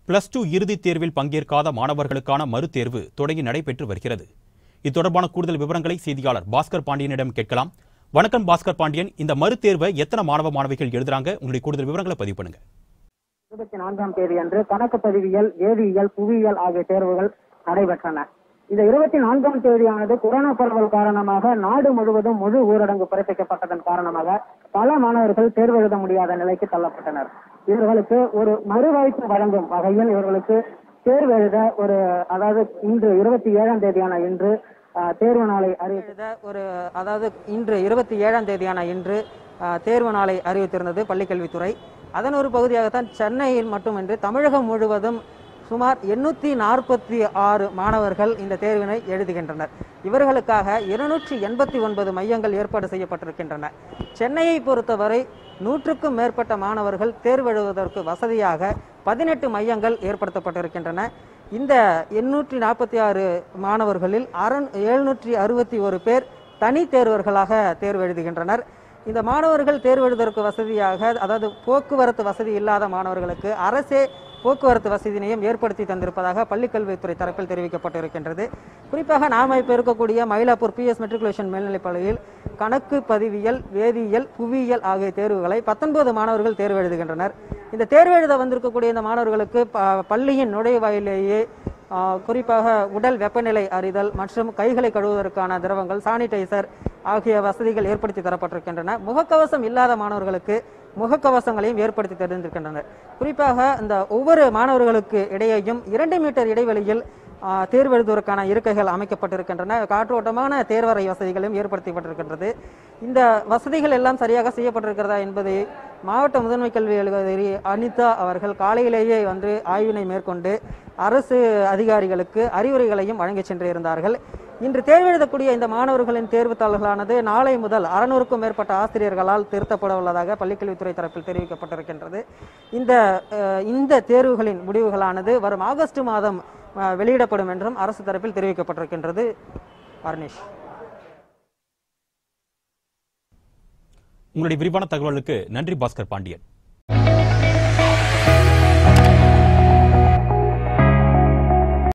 plus two இறுதித் தேர்வில் பங்கேற்காத மாணவர்களுக்கான மறுதேர்வு தொடங்கி நடைபெற்று வருகிறது இது தொடர்பான கூடுதல் விவரங்களை செய்தியாளர் பாஸ்கர் பாண்டியனிடம் கேட்கலாம் வணக்கம் பாஸ்கர் பாண்டியன் இந்த மறுதேர்வை எத்தனை மாணவ மாணவிகள் எழுதுறாங்க உங்களுடைய கூடுதல் விவரங்களை பதிவு பண்ணுங்க இருபத்தி நான்காம் தேதி அன்று கணக்கு பதிவியல் வேதியியல் புவியியல் ஆகிய தேர்வுகள் நடைபெற்றன இந்த இருபத்தி நான்காம் தேதியானது கொரோனா பரவல் காரணமாக நாடு முழுவதும் முழு ஊரடங்கு பிறப்பிக்கப்பட்டதன் காரணமாக பல மாணவர்கள் தேர்வு எழுத முடியாத நிலைக்கு தள்ளப்பட்டனர் இவர்களுக்கு ஒரு மறுவாய்ப்பு வழங்கும் வகையில் இவர்களுக்கு தேர்வு எழுத ஒரு அதாவது இன்று இருபத்தி ஏழாம் தேதியான இன்று அஹ், தேர்வு நாளை அறிவித்து எழுத ஒரு அதாவது இன்று இருபத்தி ஏழாம் தேதியான இன்று அஹ், தேர்வு நாளை அறிவித்திருந்தது பள்ளிக்கல்வித்துறை அதன் ஒரு பகுதியாகத்தான் சென்னையில் மட்டுமின்றி தமிழகம் முழுவதும் சுமார் எண்ணூற்றி நாற்பத்தி ஆறு மாணவர்கள் இந்த தேர்வினை எழுதுகின்றனர் இவர்களுக்காக இருநூற்றி எண்பத்தி ஒன்பது மையங்கள் ஏற்பாடு செய்யப்பட்டிருக்கின்றன சென்னையை பொறுத்தவரை நூற்றுக்கும் மேற்பட்ட மாணவர்கள் தேர்வு எழுதுவதற்கு வசதியாக பதினெட்டு மையங்கள் ஏற்படுத்தப்பட்டிருக்கின்றன இந்த எண்ணூற்றி நாற்பத்தி ஆறு மாணவர்களில் அறந் எழுநூற்றி அறுபத்தி ஒரு பேர் தனி தேர்வர்களாக தேர்வு எழுதுகின்றனர் இந்த மாணவர்கள் தேர்வு எழுதுவதற்கு வசதியாக அதாவது போக்குவரத்து வசதி இல்லாத மாணவர்களுக்கு அரசே போக்குவரத்து வசதியினையும் ஏற்படுத்தி தந்திருப்பதாக பள்ளிக்கல்வித்துறை தரப்பில் தெரிவிக்கப்பட்டிருக்கின்றது குறிப்பாக நாம இப்போ இருக்கக்கூடிய மயிலாப்பூர் பிஎஸ் மெட்ரிகுலேஷன் மேல்நிலைப் பள்ளியில் கணக்கு பதிவியல் வேதியியல் புவியியல் ஆகிய தேர்வுகளை பத்தொன்பது மாணவர்கள் தேர்வு எழுதுகின்றனர் இந்த தேர்வு எழுத வந்திருக்கக்கூடிய இந்த மாணவர்களுக்கு ப- பள்ளியின் நுழைவாயிலேயே ஆ, குறிப்பாக உடல் வெப்பநிலை அறிதல் மற்றும் கைகளை கழுவுவதற்கான திரவங்கள் சானிடைசர் ஆகிய வசதிகள் ஏற்படுத்தி தரப்பட்டிருக்கின்றன முகக்கவசம் இல்லாத மாணவர்களுக்கு முகக்கவசங்களையும் ஏற்படுத்தி தந்திருக்கின்றனர் குறிப்பாக இந்த ஒவ்வொரு மாணவர்களுக்கு இடையேயும் இரண்டு மீட்டர் இடைவெளியில் ஆ, தேர்வு எழுதுவதற்கான இருக்கைகள் அமைக்கப்பட்டிருக்கின்றன காற்றோட்டமான தேர்வறை வசதிகளும் ஏற்படுத்தப்பட்டிருக்கின்றது இந்த வசதிகள் எல்லாம் சரியாக செய்யப்பட்டிருக்கிறதா என்பதை மாவட்ட முதன்மை கல்வி அலுவலர் அனிதா அவர்கள் காலையிலேயே வந்து ஆய்வினை மேற்கொண்டு அரசு அதிகாரிகளுக்கு அறிவுரைகளையும் வழங்கி சென்று இருந்தார்கள் இன்று தேர்வெழுதக்கூடிய இந்த மாணவர்களின் தேர்வுத்தாள்களானது நாளை முதல் அறுநூறுக்கும் மேற்பட்ட ஆசிரியர்களால் திருத்தப்பட உள்ளதாக பள்ளிக்கல்வித்துறை தரப்பில் தெரிவிக்கப்பட்டிருக்கின்றது இந்த அஹ், இந்த தேர்வுகளின் முடிவுகளானது வரும் ஆகஸ்ட் மாதம் அஹ், வெளியிடப்படும் என்றும் அரசு தரப்பில் தெரிவிக்கப்பட்டிருக்கின்றது அர்னிஷ் உங்களுடைய விரிவான தகவலுக்கு நன்றி பாஸ்கர் பாண்டியன்